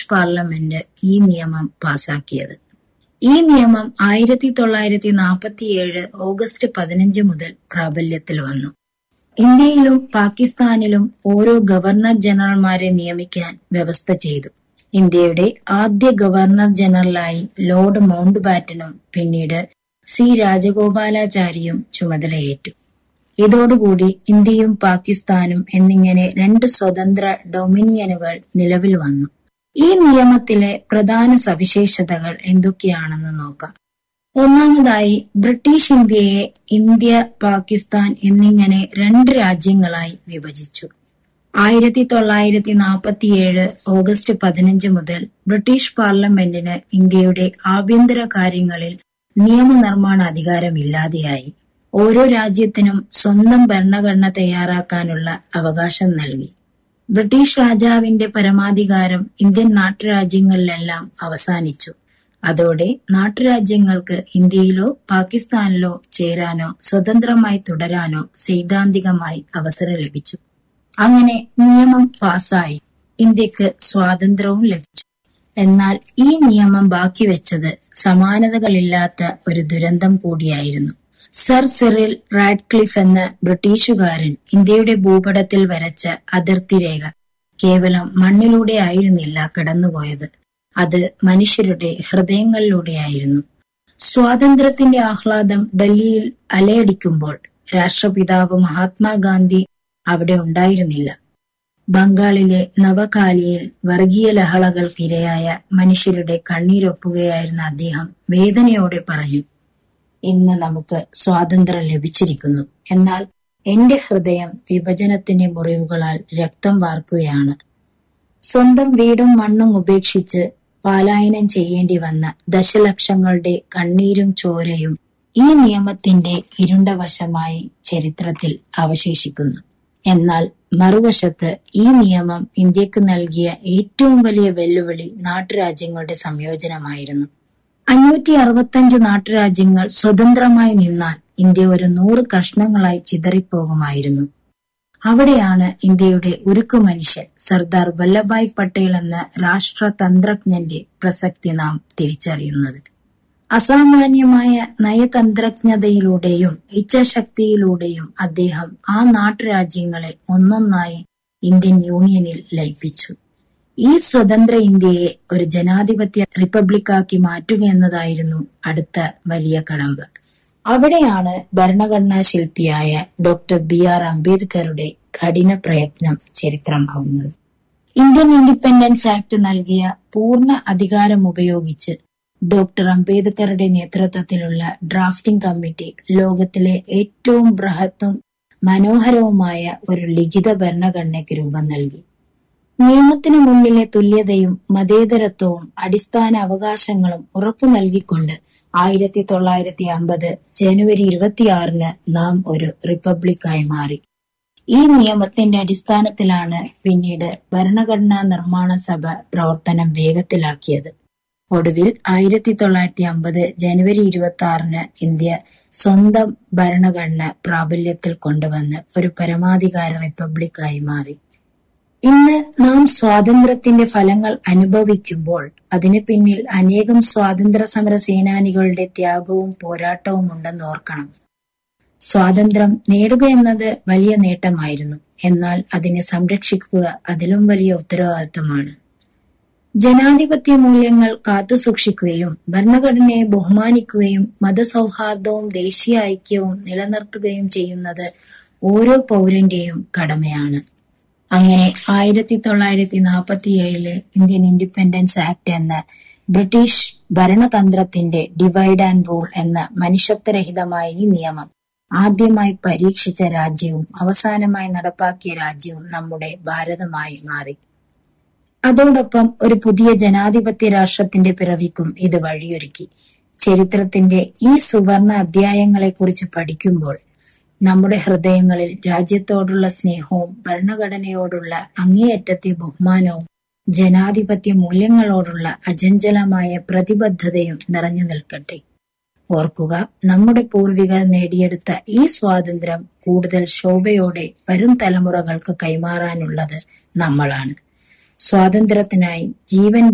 British parliament ഈ നിയമം പാസാക്കിയത് ഈ നിയമം ആയിരത്തി തൊള്ളായിരത്തി നാൽപ്പത്തിയേഴ് ഓഗസ്റ്റ് പതിനഞ്ച് മുതൽ പ്രാബല്യത്തിൽ വന്നു ഇന്ത്യയിലും പാകിസ്ഥാനിലും ഓരോ ഗവർണർ ജനറൽമാരെ നിയമിക്കാൻ വ്യവസ്ഥ ചെയ്തു ഇന്ത്യയുടെ ആദ്യ ഗവർണർ ജനറലായി ലോർഡ് മൗണ്ട് ബാറ്റനും പിന്നീട് സി രാജഗോപാലാചാരിയും ചുമതലയേറ്റു ഇതോടുകൂടി ഇന്ത്യയും പാകിസ്ഥാനും എന്നിങ്ങനെ രണ്ട് സ്വതന്ത്ര ഡൊമിനിയനുകൾ നിലവിൽ വന്നു ഈ നിയമത്തിലെ പ്രധാന സവിശേഷതകൾ എന്തൊക്കെയാണെന്ന് നോക്കാം ഒന്നാമതായി ബ്രിട്ടീഷ് ഇന്ത്യയെ ഇന്ത്യ പാകിസ്ഥാൻ എന്നിങ്ങനെ രണ്ട് രാജ്യങ്ങളായി വിഭജിച്ചു ആയിരത്തി തൊള്ളായിരത്തി നാൽപ്പത്തിയേഴ് ഓഗസ്റ്റ് പതിനഞ്ച് മുതൽ ബ്രിട്ടീഷ് പാർലമെന്റിന് ഇന്ത്യയുടെ ആഭ്യന്തര കാര്യങ്ങളിൽ നിയമനിർമ്മാണ അധികാരമില്ലാതെയായി ഓരോ രാജ്യത്തിനും സ്വന്തം ഭരണഘടന തയ്യാറാക്കാനുള്ള അവകാശം നൽകി ബ്രിട്ടീഷ് രാജാവിന്റെ പരമാധികാരം ഇന്ത്യൻ നാട്ടുരാജ്യങ്ങളിലെല്ലാം അവസാനിച്ചു അതോടെ നാട്ടുരാജ്യങ്ങൾക്ക് ഇന്ത്യയിലോ പാകിസ്ഥാനിലോ ചേരാനോ സ്വതന്ത്രമായി തുടരാനോ സൈദ്ധാന്തികമായി അവസരം ലഭിച്ചു അങ്ങനെ നിയമം പാസായി ഇന്ത്യക്ക് സ്വാതന്ത്ര്യവും ലഭിച്ചു എന്നാൽ ഈ നിയമം ബാക്കി വെച്ചത് സമാനതകളില്ലാത്ത ഒരു ദുരന്തം കൂടിയായിരുന്നു സർ സിറിൽ റാഡ്ക്ലിഫ് എന്ന ബ്രിട്ടീഷുകാരൻ ഇന്ത്യയുടെ ഭൂപടത്തിൽ വരച്ച അതിർത്തി രേഖ കേവലം മണ്ണിലൂടെ ആയിരുന്നില്ല കടന്നുപോയത് അത് മനുഷ്യരുടെ ഹൃദയങ്ങളിലൂടെയായിരുന്നു സ്വാതന്ത്ര്യത്തിന്റെ ആഹ്ലാദം ഡൽഹിയിൽ അലയടിക്കുമ്പോൾ രാഷ്ട്രപിതാവ് മഹാത്മാഗാന്ധി അവിടെ ഉണ്ടായിരുന്നില്ല ബംഗാളിലെ നവകാലിയിൽ വർഗീയ ലഹളകൾക്കിരയായ മനുഷ്യരുടെ കണ്ണീരൊപ്പുകയായിരുന്ന അദ്ദേഹം വേദനയോടെ പറഞ്ഞു ഇന്ന് നമുക്ക് സ്വാതന്ത്ര്യം ലഭിച്ചിരിക്കുന്നു എന്നാൽ എന്റെ ഹൃദയം വിഭജനത്തിന്റെ മുറിവുകളാൽ രക്തം വാർക്കുകയാണ് സ്വന്തം വീടും മണ്ണും ഉപേക്ഷിച്ച് പലായനം ചെയ്യേണ്ടി വന്ന ദശലക്ഷങ്ങളുടെ കണ്ണീരും ചോരയും ഈ നിയമത്തിന്റെ ഇരുണ്ട വശമായി ചരിത്രത്തിൽ അവശേഷിക്കുന്നു എന്നാൽ മറുവശത്ത് ഈ നിയമം ഇന്ത്യക്ക് നൽകിയ ഏറ്റവും വലിയ വെല്ലുവിളി നാട്ടുരാജ്യങ്ങളുടെ സംയോജനമായിരുന്നു അഞ്ഞൂറ്റി അറുപത്തഞ്ച് നാട്ടുരാജ്യങ്ങൾ സ്വതന്ത്രമായി നിന്നാൽ ഇന്ത്യ ഒരു നൂറ് കഷ്ണങ്ങളായി ചിതറിപ്പോകുമായിരുന്നു അവിടെയാണ് ഇന്ത്യയുടെ ഉരുക്കു മനുഷ്യൻ സർദാർ വല്ലഭായ് പട്ടേൽ എന്ന രാഷ്ട്രതന്ത്രജ്ഞന്റെ പ്രസക്തി നാം തിരിച്ചറിയുന്നത് അസാമാന്യമായ നയതന്ത്രജ്ഞതയിലൂടെയും ഇച്ഛാശക്തിയിലൂടെയും അദ്ദേഹം ആ നാട്ടുരാജ്യങ്ങളെ ഒന്നൊന്നായി ഇന്ത്യൻ യൂണിയനിൽ ലയിപ്പിച്ചു ഈ സ്വതന്ത്ര ഇന്ത്യയെ ഒരു ജനാധിപത്യ റിപ്പബ്ലിക്കാക്കി മാറ്റുക എന്നതായിരുന്നു അടുത്ത വലിയ കടമ്പ അവിടെയാണ് ഭരണഘടനാ ശില്പിയായ ഡോക്ടർ ബി ആർ അംബേദ്കറുടെ കഠിന പ്രയത്നം ചരിത്രമാവുന്നത് ഇന്ത്യൻ ഇൻഡിപെൻഡൻസ് ആക്ട് നൽകിയ പൂർണ്ണ അധികാരം ഉപയോഗിച്ച് ഡോക്ടർ അംബേദ്കറുടെ നേതൃത്വത്തിലുള്ള ഡ്രാഫ്റ്റിംഗ് കമ്മിറ്റി ലോകത്തിലെ ഏറ്റവും ബൃഹത്തും മനോഹരവുമായ ഒരു ലിഖിത ഭരണഘടനയ്ക്ക് രൂപം നൽകി നിയമത്തിന് മുന്നിലെ തുല്യതയും മതേതരത്വവും അടിസ്ഥാന അവകാശങ്ങളും ഉറപ്പു നൽകിക്കൊണ്ട് ആയിരത്തി തൊള്ളായിരത്തി അമ്പത് ജനുവരി ഇരുപത്തിയാറിന് നാം ഒരു റിപ്പബ്ലിക്കായി മാറി ഈ നിയമത്തിന്റെ അടിസ്ഥാനത്തിലാണ് പിന്നീട് ഭരണഘടനാ നിർമ്മാണ സഭ പ്രവർത്തനം വേഗത്തിലാക്കിയത് ഒടുവിൽ ആയിരത്തി തൊള്ളായിരത്തി അമ്പത് ജനുവരി ഇരുപത്തി ആറിന് ഇന്ത്യ സ്വന്തം ഭരണഘടന പ്രാബല്യത്തിൽ കൊണ്ടുവന്ന് ഒരു പരമാധികാര റിപ്പബ്ലിക്കായി മാറി ഇന്ന് നാം സ്വാതന്ത്ര്യത്തിന്റെ ഫലങ്ങൾ അനുഭവിക്കുമ്പോൾ അതിനു പിന്നിൽ അനേകം സ്വാതന്ത്ര്യ സമര സേനാനികളുടെ ത്യാഗവും പോരാട്ടവും ഉണ്ടെന്ന് ഓർക്കണം സ്വാതന്ത്ര്യം നേടുക എന്നത് വലിയ നേട്ടമായിരുന്നു എന്നാൽ അതിനെ സംരക്ഷിക്കുക അതിലും വലിയ ഉത്തരവാദിത്തമാണ് ജനാധിപത്യ മൂല്യങ്ങൾ കാത്തുസൂക്ഷിക്കുകയും ഭരണഘടനയെ ബഹുമാനിക്കുകയും മതസൗഹാർദ്ദവും ദേശീയ ഐക്യവും നിലനിർത്തുകയും ചെയ്യുന്നത് ഓരോ പൗരന്റെയും കടമയാണ് അങ്ങനെ ആയിരത്തി തൊള്ളായിരത്തി നാൽപ്പത്തി ഏഴിലെ ഇന്ത്യൻ ഇൻഡിപെൻഡൻസ് ആക്ട് എന്ന ബ്രിട്ടീഷ് ഭരണതന്ത്രത്തിന്റെ ഡിവൈഡ് ആൻഡ് റൂൾ എന്ന മനുഷ്യത്വരഹിതമായ ഈ നിയമം ആദ്യമായി പരീക്ഷിച്ച രാജ്യവും അവസാനമായി നടപ്പാക്കിയ രാജ്യവും നമ്മുടെ ഭാരതമായി മാറി അതോടൊപ്പം ഒരു പുതിയ ജനാധിപത്യ രാഷ്ട്രത്തിന്റെ പിറവിക്കും ഇത് വഴിയൊരുക്കി ചരിത്രത്തിന്റെ ഈ സുവർണ അധ്യായങ്ങളെക്കുറിച്ച് പഠിക്കുമ്പോൾ നമ്മുടെ ഹൃദയങ്ങളിൽ രാജ്യത്തോടുള്ള സ്നേഹവും ഭരണഘടനയോടുള്ള അങ്ങേയറ്റത്തെ ബഹുമാനവും ജനാധിപത്യ മൂല്യങ്ങളോടുള്ള അചഞ്ചലമായ പ്രതിബദ്ധതയും നിറഞ്ഞു നിൽക്കട്ടെ ഓർക്കുക നമ്മുടെ പൂർവികർ നേടിയെടുത്ത ഈ സ്വാതന്ത്ര്യം കൂടുതൽ ശോഭയോടെ വരും തലമുറകൾക്ക് കൈമാറാനുള്ളത് നമ്മളാണ് സ്വാതന്ത്ര്യത്തിനായി ജീവൻ